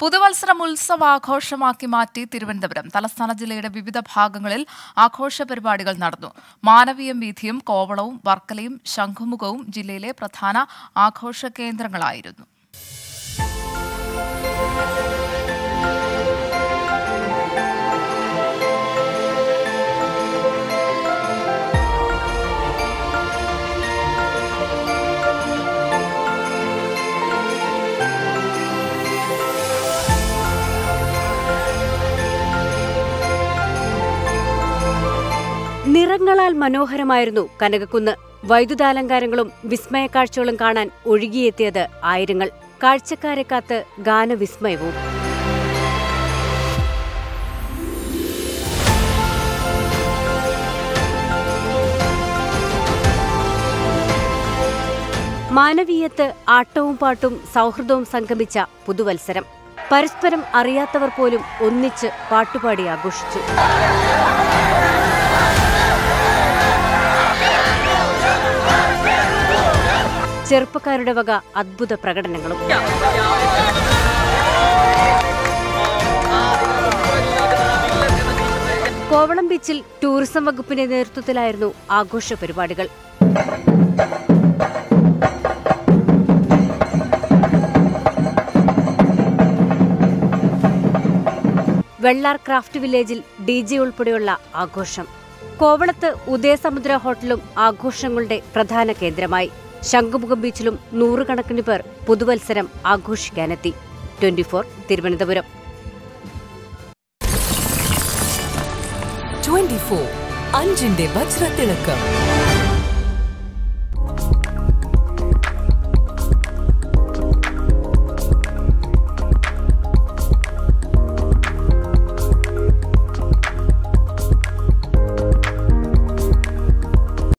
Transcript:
പുതുവത്സരം ഉത്സവാഘോഷമാക്കി മാറ്റി തിരുവനന്തപുരം തലസ്ഥാന ജില്ലയുടെ വിവിധ ഭാഗങ്ങളിൽ ആഘോഷ പരിപാടികൾ നടന്നു മാനവീയം വീഥിയും കോവളവും വർക്കലയും ശംഖുമുഖവും ജില്ലയിലെ പ്രധാന ആഘോഷ കേന്ദ്രങ്ങളായിരുന്നു നിറങ്ങളാൽ മനോഹരമായിരുന്നു കനകക്കുന്ന് വൈദ്യുതാലങ്കാരങ്ങളും വിസ്മയക്കാഴ്ചകളും കാണാൻ ഒഴുകിയെത്തിയത് ആയിരങ്ങൾ കാഴ്ചക്കാരെ കാത്ത് ഗാനവിസ്മയവും മാനവീയത്ത് ആട്ടവും പാട്ടും സൗഹൃദവും സംഗമിച്ച പുതുവത്സരം പരസ്പരം അറിയാത്തവർ പോലും ഒന്നിച്ച് പാട്ടുപാടി ആഘോഷിച്ചു ചെറുപ്പക്കാരുടെ വക അദ്ഭുത പ്രകടനങ്ങളും കോവളം ബീച്ചിൽ ടൂറിസം വകുപ്പിന്റെ നേതൃത്വത്തിലായിരുന്നു ആഘോഷ പരിപാടികൾ വെള്ളാർ ക്രാഫ്റ്റ് വില്ലേജിൽ ഡി ജെ ഉൾപ്പെടെയുള്ള ആഘോഷം കോവളത്ത് ഉദയസമുദ്ര ഹോട്ടലും ആഘോഷങ്ങളുടെ പ്രധാന കേന്ദ്രമായി ശംഖുമുഖം ബീച്ചിലും നൂറുകണക്കിന് പേർ പുതുവത്സരം ആഘോഷിക്കാനെത്തി ട്വന്റി തിരുവനന്തപുരം ട്വന്റി ഫോർ അഞ്ചിന്റെ വജ്രത്തിളക്കം